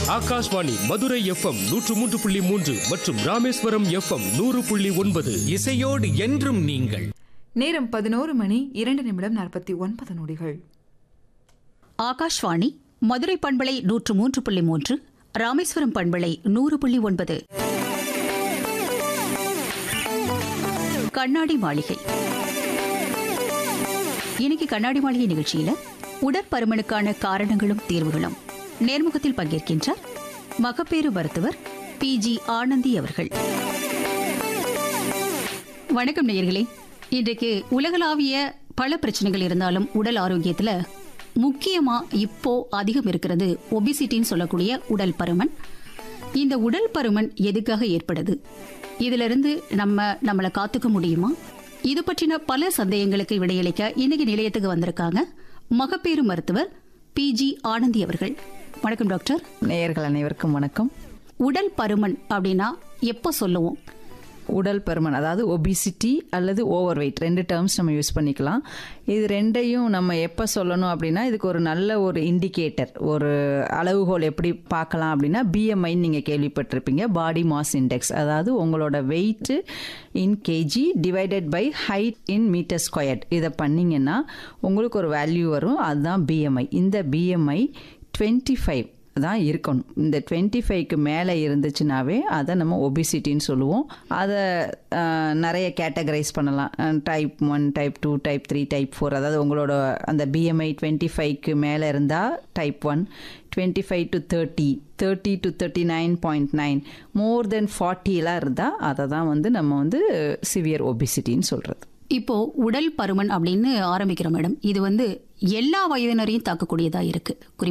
Akashvani Madurai FM நூற்று மூன்று புள்ளி மூன்று மற்றும் ராமேஸ்வரம் எஃப்எம் நூறு புள்ளி ஒன்பது இசையோடு என்றும் நீங்கள் நேரம் பதினோரு மணி இரண்டு நிமிடம் நாற்பத்தி ஒன்பது நொடிகள் ஆகாஷ்வாணி மதுரை பண்பலை நூற்று மூன்று புள்ளி மூன்று ராமேஸ்வரம் பண்பலை நூறு புள்ளி ஒன்பது கண்ணாடி மாளிகை இன்னைக்கு கண்ணாடி மாளிகை நிகழ்ச்சியில உடற்பருமனுக்கான காரணங்களும் தீர்வுகளும் நேர்முகத்தில் பங்கேற்கின்றார் மகப்பேறு மருத்துவர் பி ஜி ஆனந்தி அவர்கள் வணக்கம் நேயர்களே இன்றைக்கு உலகளாவிய பல பிரச்சனைகள் இருந்தாலும் உடல் ஆரோக்கியத்துல முக்கியமா இப்போ அதிகம் இருக்கிறது ஒபிசிட்டின்னு சொல்லக்கூடிய உடல் பருமன் இந்த உடல் பருமன் எதுக்காக ஏற்படுது இதுல இருந்து நம்ம நம்மளை காத்துக்க முடியுமா இது பற்றின பல சந்தேகங்களுக்கு விடையளிக்க இன்னைக்கு நிலையத்துக்கு வந்திருக்காங்க மகப்பேறு மருத்துவர் பி ஜி ஆனந்தி அவர்கள் வணக்கம் டாக்டர் நேயர்கள் அனைவருக்கும் வணக்கம் உடல் பருமன் அப்படின்னா எப்போ சொல்லுவோம் உடல் பருமன் அதாவது ஒபிசிட்டி அல்லது ஓவர் வெயிட் ரெண்டு டேர்ம்ஸ் நம்ம யூஸ் பண்ணிக்கலாம் இது ரெண்டையும் நம்ம எப்போ சொல்லணும் அப்படின்னா இதுக்கு ஒரு நல்ல ஒரு இண்டிகேட்டர் ஒரு அளவுகோல் எப்படி பார்க்கலாம் அப்படின்னா பிஎம்ஐன்னு நீங்கள் கேள்விப்பட்டிருப்பீங்க பாடி மாஸ் இண்டெக்ஸ் அதாவது உங்களோட weight in KG divided by height in metre squared இதை பண்ணிங்கன்னா உங்களுக்கு ஒரு வேல்யூ வரும் அதுதான் பிஎம்ஐ இந்த பிஎம்ஐ டுவெண்ட்டி ஃபைவ் தான் இருக்கணும் இந்த டுவெண்ட்டி ஃபைவ்க்கு மேலே இருந்துச்சுனாவே அதை நம்ம ஒபிசிட்டின்னு சொல்லுவோம் அதை அஹ், நிறைய கேட்டகரைஸ் பண்ணலாம் type one type two type three type four அதாவது உங்களோட அந்த பிஎம்ஐ டுவெண்ட்டி ஃபைவ்க்கு மேலே இருந்தால் type one twenty five to thirty thirty to thirty nine point nine more than ஃபார்ட்டிலாம் இருந்தால் அதை தான் வந்து நம்ம வந்து சிவியர் ஒபிசிட்டின்னு சொல்கிறது இப்போ உடல் பருமன் அப்படின்னு ஆரம்பிக்கிறோம் மேடம் இது வந்து எல்லா வயதினரையும் தாக்கக்கூடியதா இருக்கு குறிப்பா